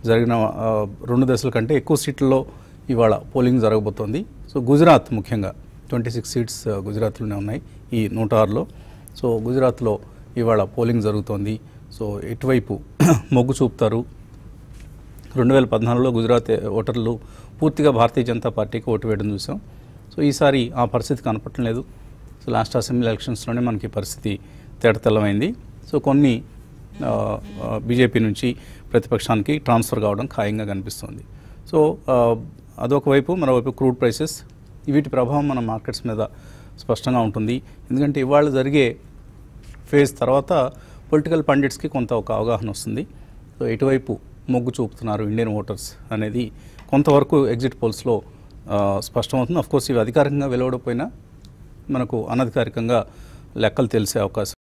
జరిగిన ఆ, రెండు దశల కంటే ఎక్కువ సీట్లలో ఇవాళ పోలింగ్ జరగబోతోంది సో గుజరాత్ ముఖ్యంగా ట్వంటీ సిక్స్ సీట్స్ ఆ, గుజరాత్లోనే ఉన్నాయి ఈ నూట ఆరులో సో గుజరాత్లో ఇవాళ పోలింగ్ జరుగుతోంది సో ఇటువైపు మొగ్గు చూపుతారు రెండు వేల పద్నాలుగులో గుజరాత్ ఓటర్లు పూర్తిగా భారతీయ జనతా పార్టీకి ఓటు వేయడం చూసాం సో ఈసారి ఆ పరిస్థితి కనపడటం లేదు సో లాస్ట్ అసెంబ్లీ ఎలక్షన్స్లోనే మనకి ఈ పరిస్థితి తేటతెల్లమైంది సో కొన్ని బీజేపీ నుంచి ప్రతిపక్షానికి ట్రాన్స్ఫర్ కావడం ఖాయంగా కనిపిస్తుంది సో ఆ, అదొక వైపు మరోవైపు క్రూడ్ ప్రైసెస్ వీటి ప్రభావం మన మార్కెట్స్ మీద స్పష్టంగా ఉంటుంది ఎందుకంటే ఇవాళ జరిగే ఫేజ్ తర్వాత పొలిటికల్ పండిట్స్కి కొంత ఒక అవగాహన వస్తుంది సో ఎటువైపు మొగ్గు చూపుతున్నారు ఇండియన్ ఓటర్స్ అనేది కొంతవరకు ఎగ్జిట్ పోల్స్లో స్పష్టమవుతుంది అఫ్కోర్స్ ఇవి అధికారికంగా వెలువడపోయినా మనకు అనధికారికంగా లెక్కలు తెలిసే అవకాశం